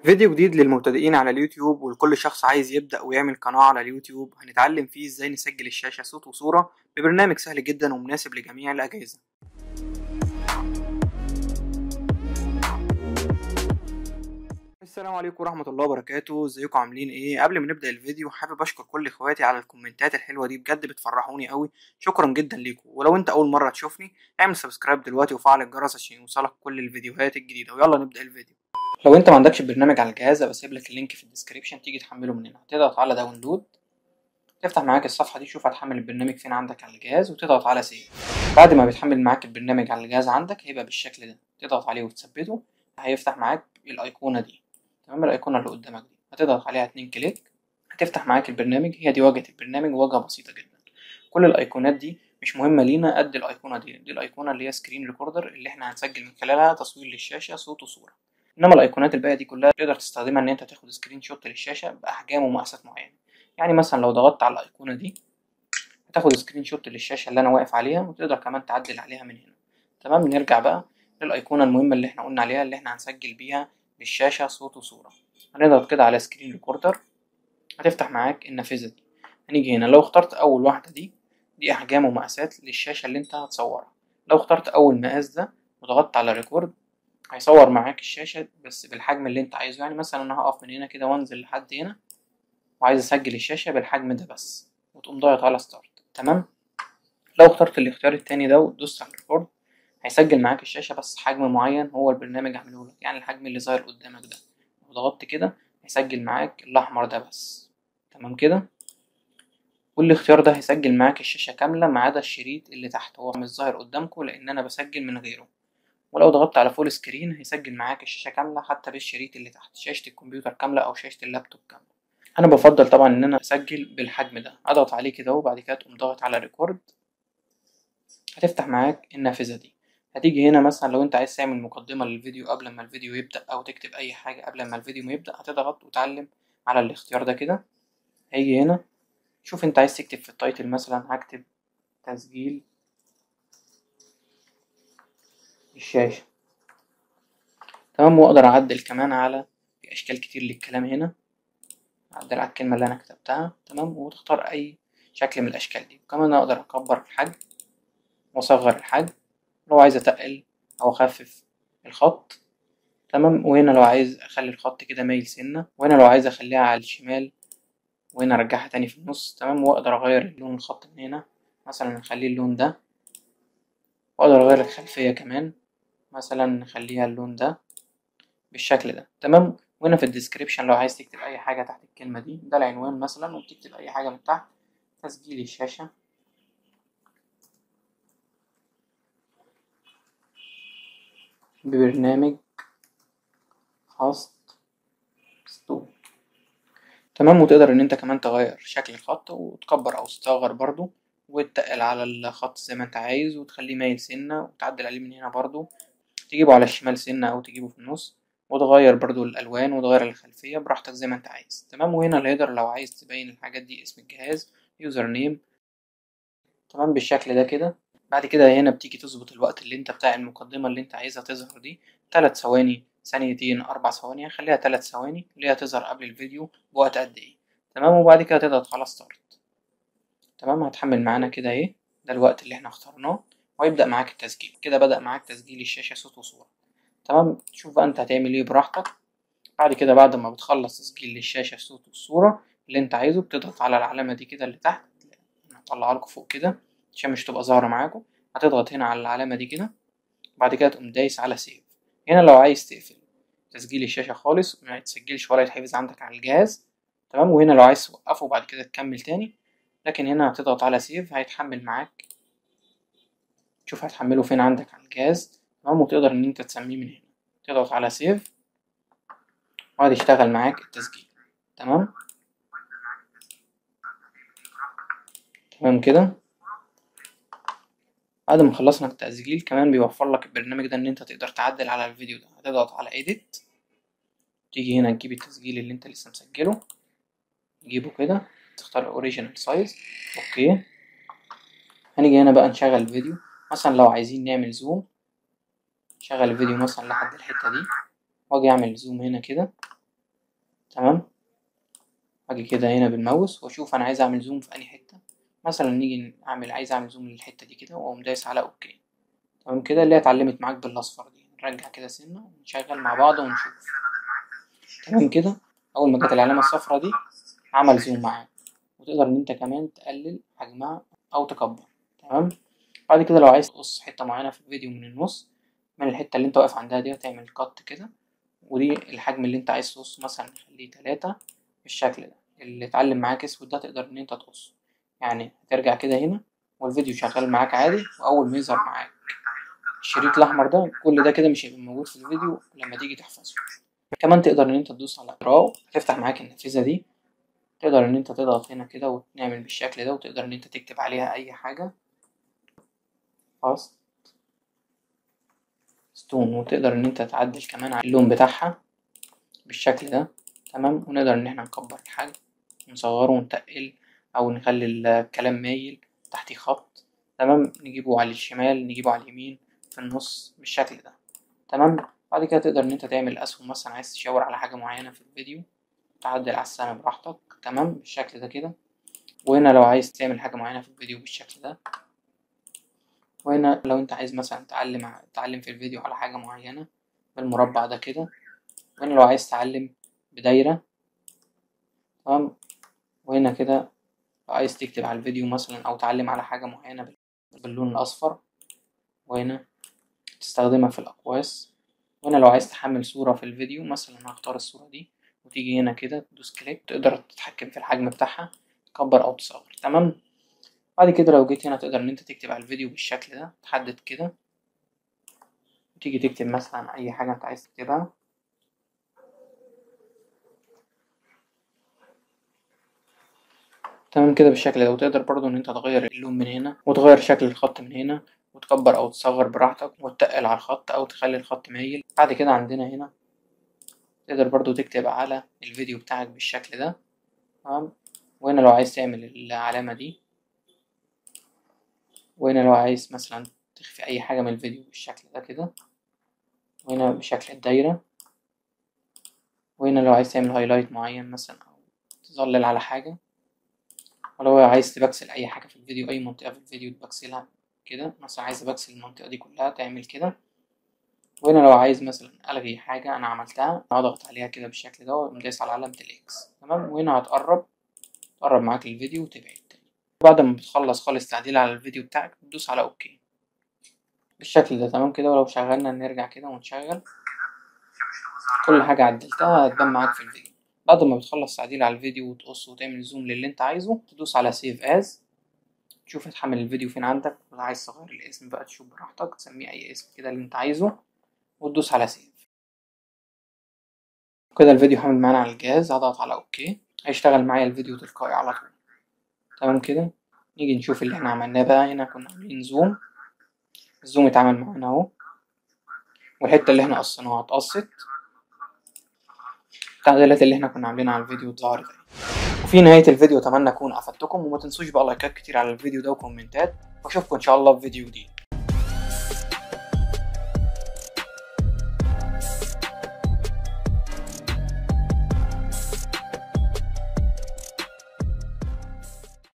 فيديو جديد للمبتدئين على اليوتيوب ولكل شخص عايز يبدأ ويعمل قناة على اليوتيوب هنتعلم فيه ازاي نسجل الشاشة صوت وصورة ببرنامج سهل جدا ومناسب لجميع الأجهزة السلام عليكم ورحمة الله وبركاته ازيكم عاملين ايه قبل ما نبدأ الفيديو حابب اشكر كل اخواتي على الكومنتات الحلوة دي بجد بتفرحوني قوي شكرا جدا ليكم ولو انت اول مرة تشوفني اعمل سبسكرايب دلوقتي وفعل الجرس عشان يوصلك كل الفيديوهات الجديدة ويلا نبدأ الفيديو لو انت ما عندكش برنامج على الجهاز بسيب لك اللينك في الديسكريبشن تيجي تحمله من هنا هتضغط على داونلود تفتح معاك الصفحه دي شوف هتحمل البرنامج فين عندك على الجهاز وتضغط على سيف بعد ما بيتحمل معاك البرنامج على الجهاز عندك هيبقى بالشكل ده تضغط عليه وتثبته هيفتح معاك الايقونه دي تمام الايقونه اللي قدامك دي هتضغط عليها اتنين كليك هتفتح معاك البرنامج هي دي واجهه البرنامج واجهه بسيطه جدا كل الايقونات دي مش مهمه لينا قد الايقونه دي دي الايقونه اللي هي سكرين ريكوردر اللي احنا هنسجل من خلالها تصوير للشاشه صوت وصوره انما الايقونات الباقيه دي كلها تقدر تستخدمها ان انت تاخد سكرين شوت للشاشه باحجام ومقاسات معينه يعني مثلا لو ضغطت على الايقونه دي هتاخد سكرين شوت للشاشه اللي انا واقف عليها وتقدر كمان تعدل عليها من هنا تمام نرجع بقى للايقونه المهمه اللي احنا قلنا عليها اللي احنا هنسجل بيها للشاشه صوت وصوره هنضغط كده على سكرين ريكوردر هتفتح معاك النافذه دي هنيجي هنا لو اخترت اول واحده دي دي احجام ومقاسات للشاشه اللي انت هتصورها لو اخترت اول مقاس ده وضغطت على ريكورد هيصور معاك الشاشة بس بالحجم اللي انت عايزه يعني مثلا انا هقف من هنا كده وانزل لحد هنا وعايز اسجل الشاشة بالحجم ده بس وتقوم ضاغط على ستارت تمام لو اخترت الاختيار التاني ده وتدوس على الريكورد هيسجل معاك الشاشة بس حجم معين هو البرنامج عامله لك يعني الحجم اللي ظاهر قدامك ده لو ضغطت كده هيسجل معاك الاحمر ده بس تمام كده والاختيار ده هيسجل معاك الشاشة كاملة ما عدا الشريط اللي تحت هو مش ظاهر قدامكم لان انا بسجل من غيره ولو ضغطت على فول سكرين هيسجل معاك الشاشة كاملة حتى بالشريط اللي تحت شاشة الكمبيوتر كاملة أو شاشة اللابتوب كاملة أنا بفضل طبعا إن أنا أسجل بالحجم ده أضغط عليه كده وبعد كده تقوم ضاغط على ريكورد هتفتح معاك النافذة دي هتيجي هنا مثلا لو أنت عايز تعمل مقدمة للفيديو قبل ما الفيديو يبدأ أو تكتب أي حاجة قبل ما الفيديو ما يبدأ هتضغط وتعلم على الاختيار ده كده هيجي هنا شوف أنت عايز تكتب في التايتل مثلا هكتب تسجيل الشاشة تمام واقدر اعدل كمان على في اشكال كتير للكلام هنا اعدل على الكلمه اللي انا كتبتها تمام وتختار اي شكل من الاشكال دي كمان اقدر اكبر الحجم واصغر الحجم لو عايز اتقل او اخفف الخط تمام وهنا لو عايز اخلي الخط كده مايل سنه وهنا لو عايز اخليها على الشمال وهنا ارجعها تاني في النص تمام واقدر اغير لون الخط من هنا مثلا نخليه اللون ده واقدر اغير الخلفيه كمان مثلا نخليها اللون ده بالشكل ده تمام وهنا في الديسكريبشن لو عايز تكتب اي حاجه تحت الكلمه دي ده العنوان مثلا وبتكتب اي حاجه من تحت تسجيل الشاشه ببرنامج خاص ستو تمام وتقدر ان انت كمان تغير شكل الخط وتكبر او تصغر برضو وتتقل على الخط زي ما انت عايز وتخليه مايل سنه وتعدل عليه من هنا برضو تجيبه على الشمال سنه او تجيبه في النص وتغير برضو الالوان وتغير الخلفيه براحتك زي ما انت عايز تمام وهنا الهيدر لو عايز تبين الحاجات دي اسم الجهاز يوزر نيم تمام بالشكل ده كده بعد كده هنا بتيجي تظبط الوقت اللي انت بتاع المقدمه اللي انت عايزها تظهر دي تلات ثواني ثانيتين اربع ثواني خليها تلات ثواني اللي هي تظهر قبل الفيديو بوقت قد ايه تمام وبعد كده تضغط على ستارت تمام هتحمل معانا كده اهي ده الوقت اللي احنا اخترناه ويبدأ معاك التسجيل كده بدأ معاك تسجيل الشاشة صوت وصورة تمام شوف بقى انت هتعمل ايه براحتك بعد كده بعد ما بتخلص تسجيل للشاشة الصوت والصورة اللي انت عايزه بتضغط على العلامة دي كده اللي تحت هطلعها لكم فوق كده عشان مش تبقى ظاهرة معاكم هتضغط هنا على العلامة دي كده بعد كده تقوم دايس على سيف هنا لو عايز تقفل تسجيل الشاشة خالص ما يتسجلش ولا يتحفظ عندك على الجهاز تمام وهنا لو عايز توقفه بعد كده تكمل تاني لكن هنا هتضغط على سيف هيتحمل معاك شوف هتحمله فين عندك على الجهاز تمام وتقدر ان انت تسميه من هنا تضغط على سيف وهذا يشتغل معاك التسجيل تمام تمام كده بعد ما خلصنا التسجيل كمان بيوفر لك البرنامج ده ان انت تقدر تعدل على الفيديو ده هتضغط على edit تيجي هنا تجيب التسجيل اللي انت لسه مسجله تجيبه كده تختار اوريجينال سايز اوكي هنيجي هنا بقى نشغل الفيديو مثلا لو عايزين نعمل زوم شغل الفيديو مثلا لحد الحتة دي واجي اعمل زوم هنا كده تمام اجي كده هنا بالماوس واشوف انا عايز اعمل زوم في انهي حته مثلا نيجي اعمل عايز اعمل زوم للحته دي كده واقوم دايس على اوكي تمام كده اللي هي اتعلمت معاك بالاصفر دي نرجع كده سنه ونشغل مع بعض ونشوف تمام كده اول ما جت العلامه الصفراء دي عمل زوم معاك وتقدر ان انت كمان تقلل حجمها او تكبر تمام بعد كده لو عايز تقص حته معينه في الفيديو من النص من الحته اللي انت واقف عندها دي تعمل كات كده ودي الحجم اللي انت عايز تقصه مثلا نخليه تلاتة بالشكل ده اللي اتعلم معاك اسود ده تقدر ان انت تقصه يعني هترجع كده هنا والفيديو شغال معاك عادي واول ما يظهر معاك الشريط الاحمر ده كل ده كده مش هيبقى موجود في الفيديو لما تيجي تحفظه كمان تقدر ان انت تدوس على راو تفتح معاك النافذه دي تقدر ان انت تضغط هنا كده وتعمل بالشكل ده وتقدر ان انت تكتب عليها اي حاجه خلاص ستون وتقدر ان انت تعدل كمان على اللون بتاعها بالشكل ده تمام ونقدر ان احنا نكبر الحجم ونصغره ونتقل او نخلي الكلام مايل تحتيه خط تمام نجيبه على الشمال نجيبه على اليمين في النص بالشكل ده تمام بعد كده تقدر ان انت تعمل اسهم مثلا عايز تشاور على حاجه معينه في الفيديو تعدل على السهم براحتك تمام بالشكل ده كده وهنا لو عايز تعمل حاجه معينه في الفيديو بالشكل ده وهنا لو انت عايز مثلا تعلم تعلم في الفيديو على حاجه معينه بالمربع ده كده وهنا لو عايز تعلم بدايره تمام وهنا كده لو عايز تكتب على الفيديو مثلا او تعلم على حاجه معينه باللون الاصفر وهنا تستخدمها في الاقواس وهنا لو عايز تحمل صورة في الفيديو مثلا هختار الصورة دي وتيجي هنا كده تدوس كليك تقدر تتحكم في الحجم بتاعها تكبر أو تصغر تمام بعد كده لو جيت هنا تقدر إن أنت تكتب على الفيديو بالشكل ده تحدد كده وتيجي تكتب مثلا أي حاجة أنت عايز تكتبها تمام كده بالشكل ده وتقدر برضو إن أنت تغير اللون من هنا وتغير شكل الخط من هنا وتكبر او تصغر براحتك وتتقل على الخط او تخلي الخط مايل بعد كده عندنا هنا تقدر برضو تكتب على الفيديو بتاعك بالشكل ده تمام وهنا لو عايز تعمل العلامة دي وهنا لو عايز مثلا تخفي اي حاجة من الفيديو بالشكل ده كده وهنا بشكل الدايرة وهنا لو عايز تعمل هايلايت معين مثلا او تظلل على حاجة ولو عايز تبكسل اي حاجة في الفيديو اي منطقة في الفيديو تبكسلها كده مثلا عايز ابكسل المنطقة دي كلها تعمل كده وهنا لو عايز مثلا الغي حاجة انا عملتها هضغط عليها كده بالشكل ده ومدايس على علامة الاكس تمام وهنا هتقرب تقرب معاك الفيديو وتبعد تاني بعد ما بتخلص خالص تعديل على الفيديو بتاعك تدوس على اوكي بالشكل ده تمام كده ولو شغلنا نرجع كده ونشغل كل حاجة عدلتها هتبان معاك في الفيديو بعد ما بتخلص تعديل على الفيديو وتقص وتعمل زوم للي انت عايزه تدوس على سيف از تشوف هتحمل الفيديو فين عندك لو عايز تغير الاسم بقى تشوف براحتك تسميه اي اسم كده اللي انت عايزه وتدوس على سيف كده الفيديو حمل معانا على الجهاز هضغط على اوكي هيشتغل معايا الفيديو تلقائي على طول تمام كده نيجي نشوف اللي احنا عملناه بقى هنا كنا عاملين زوم الزوم اتعمل معانا اهو والحته اللي احنا قصيناها اتقصت التعديلات اللي احنا كنا عاملينها على الفيديو اتظهرت اهي وفي نهاية الفيديو أتمنى أكون أفدتكم وما تنسوش بقى لايكات كتير على الفيديو ده وكومنتات وأشوفكم إن شاء الله في فيديو جديد